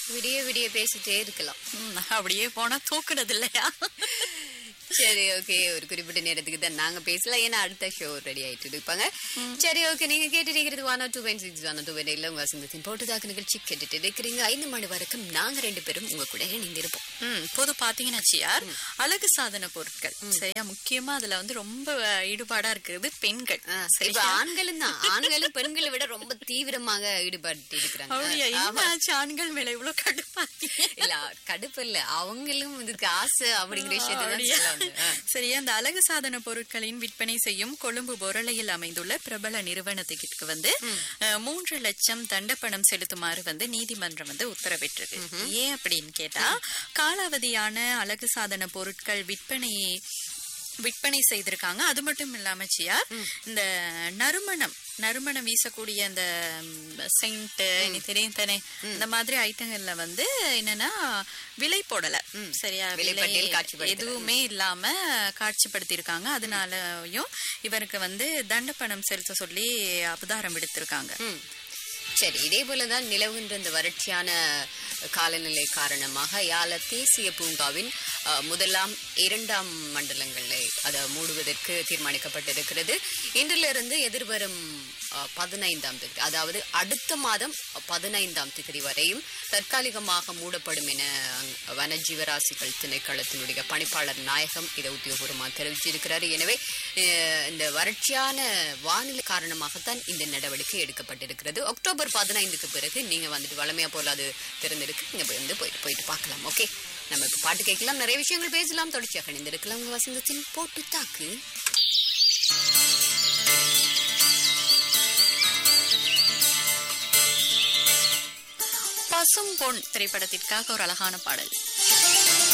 விடிய விடிய பேசிட்டே இருக்கலாம் ம், அப்படியே போனா தூக்குறது இல்லையா சரி ஓகே ஒரு குறிப்பிட்ட நேரத்துக்கு தான் நாங்க பேசலாம் ஏன்னா அடுத்த ஷோ ரெடி ஆயிட்டு இருப்பாங்க சரி ஓகே நீங்க கேட்டுருக்கிறது one two point six one two point இல்ல உங்க வசந்தத்தின் போட்டுதாக்கு நிகழ்ச்சி கேட்டுட்டு இருக்கிறீங்க ஐந்து மணி வரைக்கும் நாங்க ரெண்டு பேரும் உங்க கூட இணைந்திருப்போம் ம் பொது பாத்தீங்கன்னா சியார் அழகு சாதன பொருட்கள் சரியா முக்கியமா அதுல வந்து ரொம்ப அஹ், ஈடுபாடா இருக்கிறது பெண்கள் ஆ, இப்ப ஆண்களும் தான் ஆண்களும் பெண்களை விட ரொம்ப தீவிரமாக ஈடுபட்டு இருக்கிறாங்க அப்படியா என்ன ஆச்சு ஆண்கள் மேல இவ்வளவு கடுப்பாக்கி இல்ல கடுப்பு இல்ல அவங்களும் இதுக்கு ஆசை அப்படிங்கிற விஷயத்தை தான் அப்படியா? சொல்ல வந்தேன். ஆ. சரியா அந்த அழகு சாதன பொருட்களின் விற்பனை செய்யும் கொழும்பு பொருளையில் அமைந்துள்ள பிரபல நிறுவனத்துக்கு வந்து அஹ், மூன்று லட்சம் தண்டப்பணம் செலுத்துமாறு வந்து நீதிமன்றம் வந்து உத்தரவிட்டது ஏன் அப்படின்னு கேட்டா காலாவதியான அழகு சாதன பொருட்கள் விற்பனை விற்பனை செய்திருக்காங்க அது மட்டும் இல்லாம சியா இந்த நறுமணம் நறுமணம் வீசக்கூடிய அந்த சென்ட் எனக்கு தெரியும் தானே இந்த மாதிரி ஐட்டங்கள்ல வந்து என்னன்னா விலை போடல சரியா விலைப்பட்டியல் விலை காட்சிப்படுத்தல. எதுவுமே இல்லாம காட்சிப்படுத்தியிருக்காங்க அதனாலயும் இவருக்கு வந்து தண்டப்பணம் செலுத்த சொல்லி அபதாரம் விடுத்திருக்காங்க ம். சரி இதே போலதான் நிலவுகின்ற இந்த வறட்சியான காலநிலை காரணமாக யாழ தேசிய பூங்காவின் அஹ், முதலாம் இரண்டாம் மண்டலங்களை அதை மூடுவதற்கு தீர்மானிக்கப்பட்டிருக்கிறது இன்றிலிருந்து எதிர்வரும் அஹ், பதினைந்தாம் தேதி அதாவது அடுத்த மாதம் பதினைந்தாம் தேதி வரையும் தற்காலிகமாக மூடப்படும் என அங்க வனஜீவராசிகள் திணைக்களத்தினுடைய பணிப்பாளர் நாயகம் இதை உத்தியோகபூர்வமாக தெரிவிச்சிருக்கிறார் எனவே அஹ், இந்த வறட்சியான வானிலை காரணமாகத்தான் இந்த நடவடிக்கை எடுக்கப்பட்டிருக்கிறது அக்டோபர் பதினைந்துக்கு பிறகு நீங்க வந்துட்டு வளமையா போல அது திறந்திருக்கு நீங்க போய் வந்து போயிட்டு போயிட்டு பார்க்கலாம் ஓகே நம்ம இப்ப பாட்டு கேட்கலாம் நிறைய விஷயங்கள் பேசலாம் தொடர்ச்சியாக இணைந்திருக்கலாம் உங்க வசந்தத்தின் போட்டு தாக்கு பசும் பொன் திரைப்படத்திற்காக ஒரு அழகான பாடல்